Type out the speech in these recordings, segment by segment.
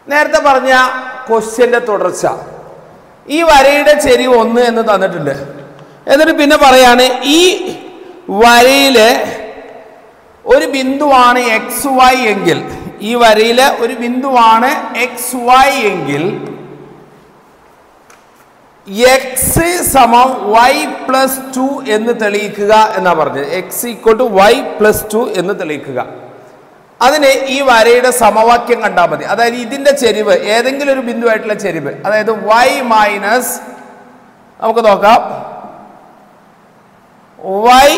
നേരത്തെ പറഞ്ഞ ക്വസ്റ്റ്യന്റെ തുടർച്ച ഈ വരയുടെ ചെരിവ് ഒന്ന് എന്ന് തന്നിട്ടുണ്ട് എന്നിട്ട് പിന്നെ പറയാണ് ഈ വരയിലെ ഒരു ബിന്ദുവാണ് എക്സ് വൈ എങ്കിൽ ഈ വരയിലെ ഒരു ബിന്ദുവാണ് എക്സ് വൈ എങ്കിൽ എക്സ് സമം വൈ പ്ലസ് ടു എന്ന് തെളിയിക്കുക എന്നാ പറഞ്ഞത് x equal to y plus two എന്ന് തെളിയിക്കുക അതിന് ഈ വരയുടെ സമവാക്യം കണ്ടാൽ മതി അതായത് ഇതിന്റെ ചെരിവ് ഏതെങ്കിലും ഒരു ബിന്ദുവായിട്ടുള്ള ചെരിവ് അതായത് വൈ മൈനസ് നമുക്ക് നോക്കാം വൈ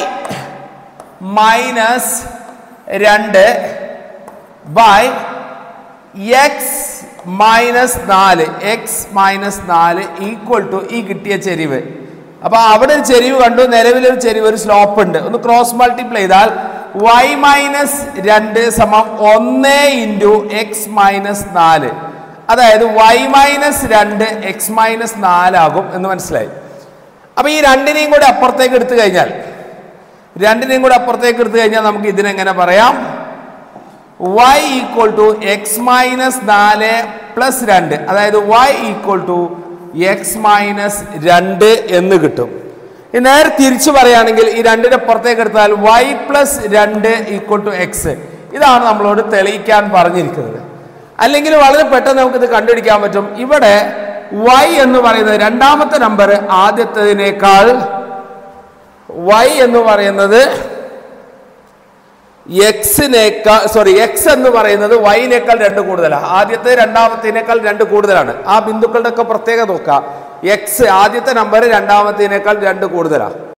മൈനസ് രണ്ട് ബൈ എക്സ് മൈനസ് നാല് എക്സ് മൈനസ് നാല് ഈക്വൽ ടു ഈ കിട്ടിയ ചെരിവ് അപ്പൊ അവിടെ ഒരു ചെരിവ് കണ്ടു നിലവിലൊരു ചെരിവ് ഒരു സ്ലോപ്പ് ഉണ്ട് ഒന്ന് ക്രോസ് മൾട്ടിപ്ലൈ ചെയ്താൽ വൈ മൈനസ് രണ്ട് സമം ഒന്ന് ഇൻറ്റു എക്സ് മൈനസ് നാല് അതായത് വൈ മൈനസ് രണ്ട് എക്സ് മൈനസ് നാലാകും എന്ന് മനസ്സിലായി അപ്പൊ ഈ രണ്ടിനെയും കൂടെ അപ്പുറത്തേക്ക് എടുത്തു കഴിഞ്ഞാൽ രണ്ടിനെയും കൂടെ അപ്പുറത്തേക്ക് എടുത്തു കഴിഞ്ഞാൽ നമുക്ക് ഇതിനെങ്ങനെ പറയാം y equal to x minus നാല് പ്ലസ് രണ്ട് അതായത് y equal to x minus രണ്ട് എന്ന് കിട്ടും ഇനി നേരെ തിരിച്ചു പറയുകയാണെങ്കിൽ ഈ രണ്ടിന്റെ പുറത്തേക്ക് എടുത്താൽ y പ്ലസ് രണ്ട് ഈക്വൽ ടു എക്സ് ഇതാണ് നമ്മളോട് തെളിയിക്കാൻ പറഞ്ഞിരിക്കുന്നത് അല്ലെങ്കിൽ വളരെ പെട്ടെന്ന് നമുക്കിത് കണ്ടുപിടിക്കാൻ പറ്റും ഇവിടെ y എന്ന് പറയുന്നത് രണ്ടാമത്തെ നമ്പർ ആദ്യത്തേതിനേക്കാൾ y എന്ന് പറയുന്നത് എക്സിനേക്കാൾ സോറി എക്സ് എന്ന് പറയുന്നത് വൈനേക്കാൾ രണ്ട് കൂടുതലാണ് ആദ്യത്തെ രണ്ടാമത്തേനേക്കാൾ രണ്ട് കൂടുതലാണ് ആ ബിന്ദുക്കളുടെ ഒക്കെ പ്രത്യേകത നോക്കുക എക്സ് ആദ്യത്തെ നമ്പർ രണ്ടാമത്തേനേക്കാൾ രണ്ട് കൂടുതലാണ്